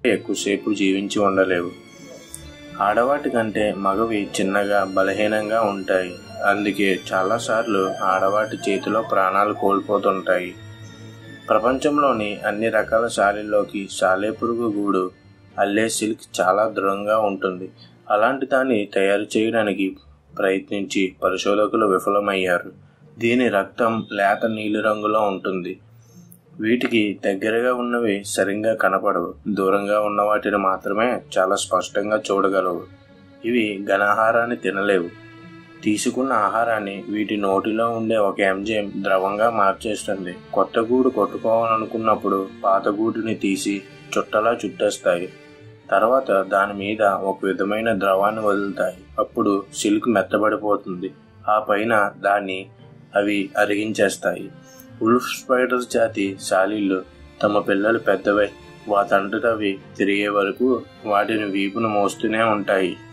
ఎక్కువసేపు జీవించి ఉండలేవు ఆడవాటి కంటే మగవి చిన్నగా బలహీనంగా ఉంటాయి అందుకే చాలాసార్లు ఆడవాటి చేతిలో ప్రాణాలు కోల్పోతుంటాయి ప్రపంచంలోని అన్ని రకాల శాలీల్లోకి సాలెపురుగు గూడు అల్లే సిల్క్ చాలా దృఢంగా ఉంటుంది అలాంటి దాన్ని తయారు చేయడానికి ప్రయత్నించి పరిశోధకులు విఫలమయ్యారు దీని రక్తం లేత నీలిరంగులో ఉంటుంది వీటికి దగ్గరగా ఉన్నవి సరిగ్గా కనపడవు దూరంగా ఉన్న వాటిని మాత్రమే చాలా స్పష్టంగా చూడగలవు ఇవి ఘనాహారాన్ని తినలేవు తీసుకున్న ఆహారాన్ని వీటి నోటిలో ఉండే ఒక ఎంజైమ్ ద్రవంగా మార్చేస్తుంది కొత్త గూడు కొట్టుకోవాలనుకున్నప్పుడు పాత గూడుని తీసి చుట్టలా చుట్టేస్తాయి తర్వాత దాని మీద ఒక విధమైన ద్రవాన్ని వదులుతాయి అప్పుడు సిల్క్ మెత్తబడిపోతుంది ఆ పైన దాన్ని అవి అరిగించేస్తాయి ఉల్ఫ్ స్పైడర్స్ జాతి శాలీళ్ళు తమ పిల్లలు పెద్దవై వాటంతటవి తిరిగే వరకు వాటిని వీపును మోస్తూనే ఉంటాయి